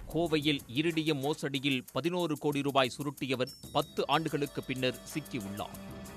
கோவையில் இரிடியம் மோசடியில் பதினோரு கோடி ரூபாய் சுருட்டியவர் பத்து ஆண்டுகளுக்கு பின்னர் சிக்கியுள்ளார்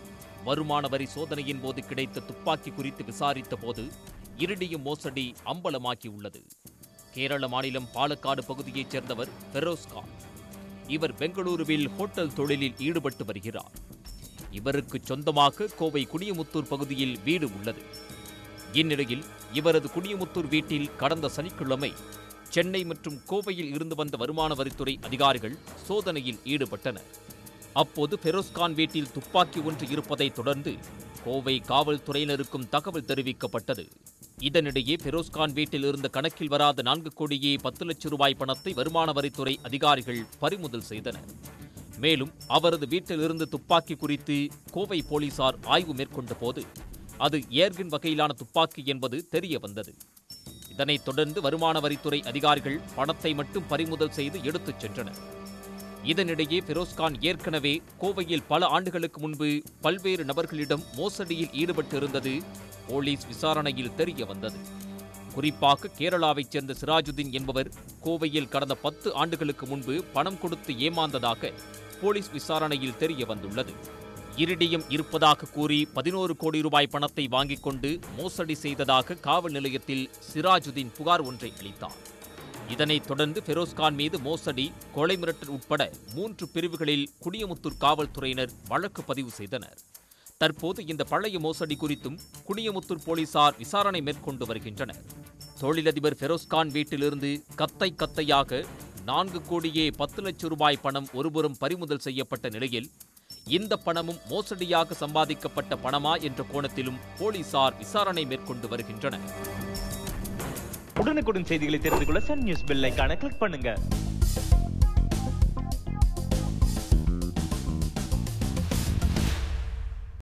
வருமான வரி சோதனையின் போது கிடைத்த துப்பாக்கி குறித்து விசாரித்த போது இரிடியம் மோசடி அம்பலமாகியுள்ளது கேரள மாநிலம் பாலக்காடு பகுதியைச் சேர்ந்தவர் ஃபெரோஸ்கான் இவர் பெங்களூருவில் ஹோட்டல் தொழிலில் ஈடுபட்டு வருகிறார் இவருக்கு சொந்தமாக கோவை குடியமுத்தூர் பகுதியில் வீடு உள்ளது இந்நிலையில் இவரது குடியமுத்தூர் வீட்டில் கடந்த சனிக்கிழமை சென்னை மற்றும் கோவையில் இருந்து வந்த வருமான வரித்துறை அதிகாரிகள் சோதனையில் ஈடுபட்டனர் அப்போது ஃபெரோஸ்கான் வீட்டில் துப்பாக்கி ஒன்று இருப்பதைத் தொடர்ந்து கோவை காவல்துறையினருக்கும் தகவல் தெரிவிக்கப்பட்டது இதனிடையே ஃபெரோஸ்கான் வீட்டில் இருந்த கணக்கில் வராத நான்கு கோடியே பத்து லட்சம் ரூபாய் பணத்தை வருமான வரித்துறை அதிகாரிகள் பறிமுதல் செய்தனர் மேலும் அவரது வீட்டிலிருந்து துப்பாக்கி குறித்து கோவை போலீசார் ஆய்வு மேற்கொண்ட போது அது ஏர்கின் வகையிலான துப்பாக்கி என்பது தெரிய வந்தது இதனைத் தொடர்ந்து வருமான வரித்துறை அதிகாரிகள் பணத்தை மட்டும் பறிமுதல் செய்து எடுத்துச் சென்றனர் இதனிடையே ஃபெரோஸ்கான் ஏற்கனவே கோவையில் பல ஆண்டுகளுக்கு முன்பு பல்வேறு நபர்களிடம் மோசடியில் ஈடுபட்டிருந்தது போலீஸ் விசாரணையில் தெரிய வந்தது குறிப்பாக கேரளாவைச் சேர்ந்த சிராஜுதீன் என்பவர் கோவையில் கடந்த பத்து ஆண்டுகளுக்கு முன்பு பணம் கொடுத்து ஏமாந்ததாக போலீஸ் விசாரணையில் தெரிய வந்துள்ளது இரிடியம் இருப்பதாக கூறி பதினோரு கோடி ரூபாய் பணத்தை வாங்கிக் கொண்டு மோசடி செய்ததாக காவல் நிலையத்தில் சிராஜுதீன் புகார் ஒன்றை அளித்தார் இதனைத் தொடர்ந்து ஃபெரோஸ்கான் மீது மோசடி கொலை மிரட்டல் உட்பட மூன்று பிரிவுகளில் குடியமுத்தூர் காவல்துறையினர் வழக்கு பதிவு செய்தனர் தற்போது இந்த பழைய மோசடி குறித்தும் குடியமுத்தூர் போலீசார் விசாரணை மேற்கொண்டு வருகின்றனர் தொழிலதிபர் ஃபெரோஸ்கான் வீட்டிலிருந்து கத்தை கத்தையாக நான்கு கோடியே பத்து லட்சம் ரூபாய் பணம் ஒருபுறம் பறிமுதல் செய்யப்பட்ட நிலையில் இந்த பணமும் மோசடியாக சம்பாதிக்கப்பட்ட பணமா என்ற கோணத்திலும் போலீசார் விசாரணை மேற்கொண்டு வருகின்றனர் உடனுக்குடன் செய்திகளை தெரிந்து கொள்ள சன் நியூஸ் பெல் ஐகானை கிளிக் பண்ணுங்க